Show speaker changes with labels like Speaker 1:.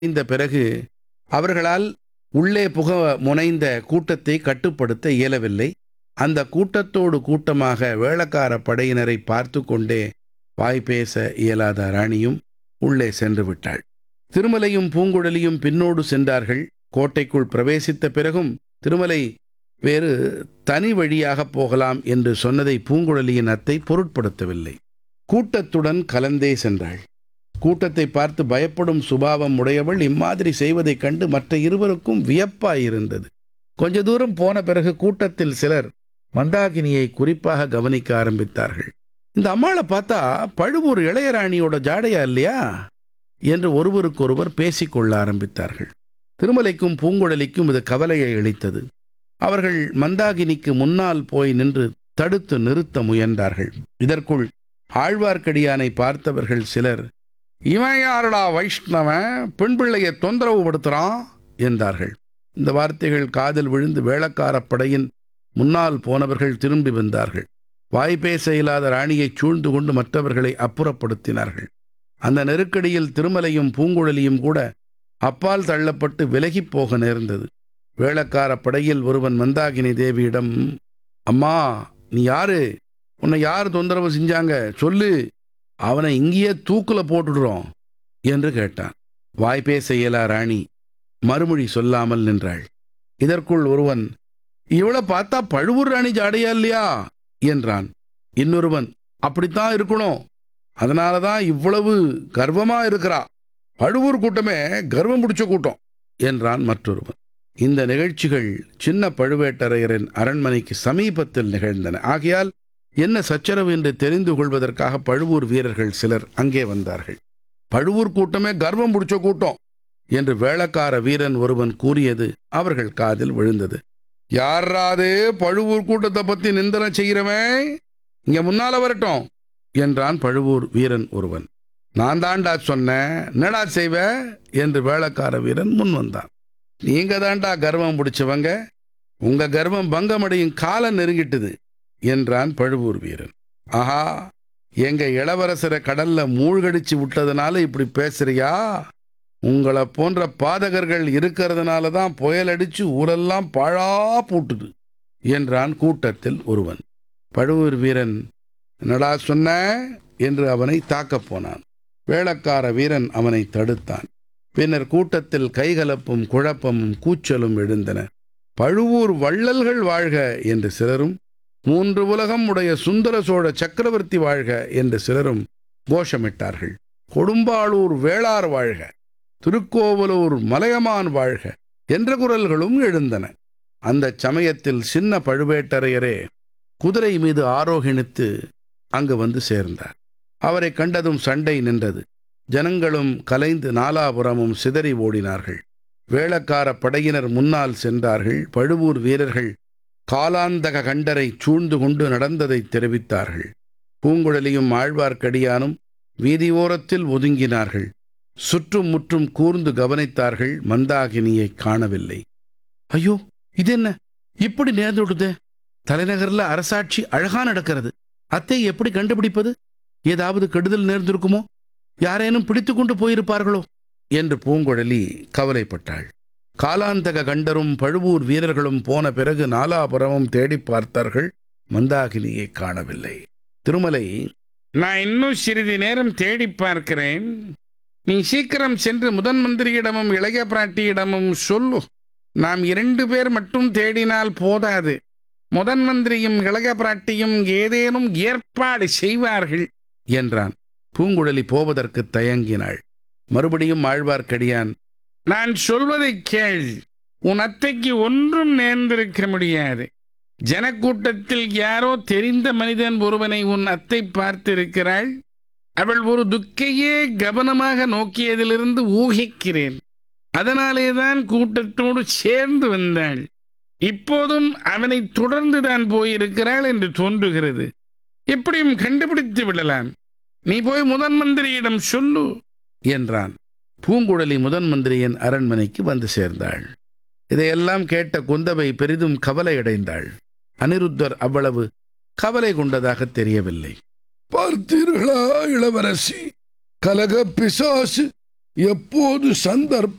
Speaker 1: இந்த பிறகு அவர்களால் உள்ளே புக முனைந்த கூட்டத்தை கட்டுப்படுத்த இயலவில்லை அந்த கூட்டத்தோடு கூட்டமாக வேளக்கார படையினரை பார்த்து கொண்டே வாய் பேச இயலாத ராணியும் உள்ளே சென்று விட்டாள் திருமலையும் பூங்குழலியும் பின்னோடு சென்றார்கள் கோட்டைக்குள் பிரவேசித்த பிறகும் திருமலை வேறு தனி வழியாகப் போகலாம் என்று சொன்னதை பூங்குழலியின் அத்தை பொருட்படுத்தவில்லை கூட்டத்துடன் கலந்தே சென்றாள் கூட்டத்தை பார்த்து பயப்படும் சுபாவம் உடையவள் இம்மாதிரி செய்வதைக் கண்டு மற்ற இருவருக்கும் வியப்பாயிருந்தது கொஞ்ச தூரம் போன பிறகு கூட்டத்தில் சிலர் மந்தாகினியை குறிப்பாக கவனிக்க ஆரம்பித்தார்கள் இந்த அம்மாளை பார்த்தா பழுவூர் இளையராணியோட ஜாடையா இல்லையா என்று ஒருவருக்கொருவர் பேசிக்கொள்ள ஆரம்பித்தார்கள் திருமலைக்கும் பூங்குழலிக்கும் இது கவலையை அளித்தது அவர்கள் மந்தாகினிக்கு முன்னால் போய் நின்று தடுத்து நிறுத்த முயன்றார்கள் இதற்குள் ஆழ்வார்க்கடியானை பார்த்தவர்கள் சிலர் இவன் யாரடா வைஷ்ணவன் பெண் பிள்ளையை தொந்தரவு படுத்துறான் என்றார்கள் இந்த வார்த்தைகள் காதில் விழுந்து வேளக்காரப் படையின் முன்னால் போனவர்கள் திரும்பி வந்தார்கள் வாய் பேச இயலாத ராணியைச் சூழ்ந்து கொண்டு மற்றவர்களை அப்புறப்படுத்தினார்கள் அந்த நெருக்கடியில் திருமலையும் பூங்குழலியும் கூட அப்பால் தள்ளப்பட்டு விலகிப் போக நேர்ந்தது வேளக்கார படையில் ஒருவன் மந்தாகினி தேவியிடம் அம்மா நீ யாரு உன்னை யார் தொந்தரவு செஞ்சாங்க சொல்லு அவனை இங்கேயே தூக்குல போட்டுடுறோம் என்று கேட்டான் வாய் பேச இயலா ராணி மறுமொழி சொல்லாமல் நின்றாள் இதற்குள் ஒருவன் இவளை பார்த்தா பழுவூர் ராணி ஜாடையா இல்லையா என்றான் இன்னொருவன் அப்படித்தான் இருக்கணும் அதனால தான் இவ்வளவு கர்வமா இருக்கிறா பழுவூர் கூட்டமே கர்வம் பிடிச்ச கூட்டம் என்றான் மற்றொருவன் இந்த நிகழ்ச்சிகள் சின்ன பழுவேட்டரையரின் அரண்மனைக்கு சமீபத்தில் நிகழ்ந்தன ஆகையால் என்ன சச்சரவு என்று தெரிந்து கொள்வதற்காக பழுவூர் வீரர்கள் சிலர் அங்கே வந்தார்கள் பழுவூர் கூட்டமே கர்வம் பிடிச்ச கூட்டம் என்று வேளக்கார வீரன் ஒருவன் கூறியது அவர்கள் காதில் விழுந்தது யாராது பழுவூர் கூட்டத்தை பத்தி நிந்தனை செய்கிறவன் இங்க முன்னால வரட்டும் என்றான் பழுவூர் வீரன் ஒருவன் நான் தாண்டா சொன்னேன் என்னடா செய்வ என்று வேளக்கார வீரன் முன் வந்தான் நீங்க தாண்டா கர்வம் பிடிச்சவங்க உங்க கர்வம் பங்கமடையும் காலம் நெருங்கிட்டுது என்றான் பழுவூர் வீரன் ஆஹா எங்க இளவரசரை கடல்ல மூழ்கடிச்சு விட்டதுனால இப்படி பேசுறியா உங்களை போன்ற பாதகர்கள் இருக்கிறதுனால தான் புயல் அடிச்சு ஊரெல்லாம் பாழா பூட்டுது என்றான் கூட்டத்தில் ஒருவன் பழுவூர் வீரன் என்னடா சொன்ன என்று அவனை தாக்கப் போனான் வேளக்கார வீரன் அவனை தடுத்தான் பின்னர் கூட்டத்தில் கைகலப்பும் குழப்பமும் கூச்சலும் எழுந்தன பழுவூர் வள்ளல்கள் வாழ்க என்று சிலரும் மூன்று உலகம் உடைய சுந்தர சோழ சக்கரவர்த்தி வாழ்க என்று சிலரும் கோஷமிட்டார்கள் கொடும்பாளூர் வேளார் வாழ்க திருக்கோவலூர் மலையமான் வாழ்க என்ற குரல்களும் எழுந்தன அந்த சமயத்தில் சின்ன பழுவேட்டரையரே குதிரை மீது ஆரோகணித்து அங்கு வந்து சேர்ந்தார் அவரை கண்டதும் சண்டை நின்றது ஜனங்களும் கலைந்து நாலாபுரமும் சிதறி ஓடினார்கள் வேளக்கார படையினர் முன்னால் சென்றார்கள் பழுவூர் வீரர்கள் காலாந்தக கண்டரை சூழ்ந்து கொண்டு நடந்ததை தெரிவித்தார்கள் பூங்குழலியும் ஆழ்வார்க்கடியானும் வீதியோரத்தில் ஒதுங்கினார்கள் சுற்றும் முற்றும் கூர்ந்து கவனித்தார்கள் மந்தாகினியை காணவில்லை ஐயோ இது என்ன இப்படி நேர்ந்துடுது தலைநகர்ல அரசாட்சி அழகா நடக்கிறது அத்தை எப்படி கண்டுபிடிப்பது ஏதாவது கெடுதல் நேர்ந்திருக்குமோ யாரேனும் பிடித்து கொண்டு போயிருப்பார்களோ என்று பூங்குழலி கவலைப்பட்டாள் காலாந்தக கண்டரும் பழுவூர் வீரர்களும் போன பிறகு நாலாபுரமும் தேடி பார்த்தார்கள் மந்தாகினியை காணவில்லை திருமலை
Speaker 2: நான் இன்னும் சிறிது நேரம் தேடி பார்க்கிறேன் நீ சீக்கிரம் சென்று முதன் மந்திரியிடமும் இளைய பிராட்டியிடமும் சொல்லு நாம் இரண்டு பேர் மட்டும் தேடினால் போதாது முதன் மந்திரியும் இளைய பிராட்டியும் ஏதேனும் ஏற்பாடு செய்வார்கள்
Speaker 1: என்றான் பூங்குழலி போவதற்கு தயங்கினாள் மறுபடியும் ஆழ்வார்க்கடியான்
Speaker 2: நான் சொல்வதை கேள் உன் அத்தைக்கு ஒன்றும் நேர்ந்திருக்க முடியாது ஜனக்கூட்டத்தில் யாரோ தெரிந்த மனிதன் ஒருவனை உன் அத்தை பார்த்திருக்கிறாள் அவள் ஒரு துக்கையே கவனமாக நோக்கியதிலிருந்து ஊகிக்கிறேன் அதனாலேதான் கூட்டத்தோடு சேர்ந்து வந்தாள் இப்போதும் அவனை தொடர்ந்துதான் போயிருக்கிறாள் என்று தோன்றுகிறது எப்படியும் கண்டுபிடித்து விடலாம் நீ போய் முதன் மந்திரியிடம் சொல்லு
Speaker 1: என்றான் பூங்குழலி முதன் மந்திரியின் அரண்மனைக்கு வந்து சேர்ந்தாள் இதையெல்லாம் கேட்ட குந்தவை பெரிதும் கவலையடைந்தாள் அனிருத்தர் அவ்வளவு கவலை கொண்டதாக தெரியவில்லை
Speaker 3: பார்த்தீர்களா இளவரசி கலக பிசாசு எப்போது சந்தர்ப்பம்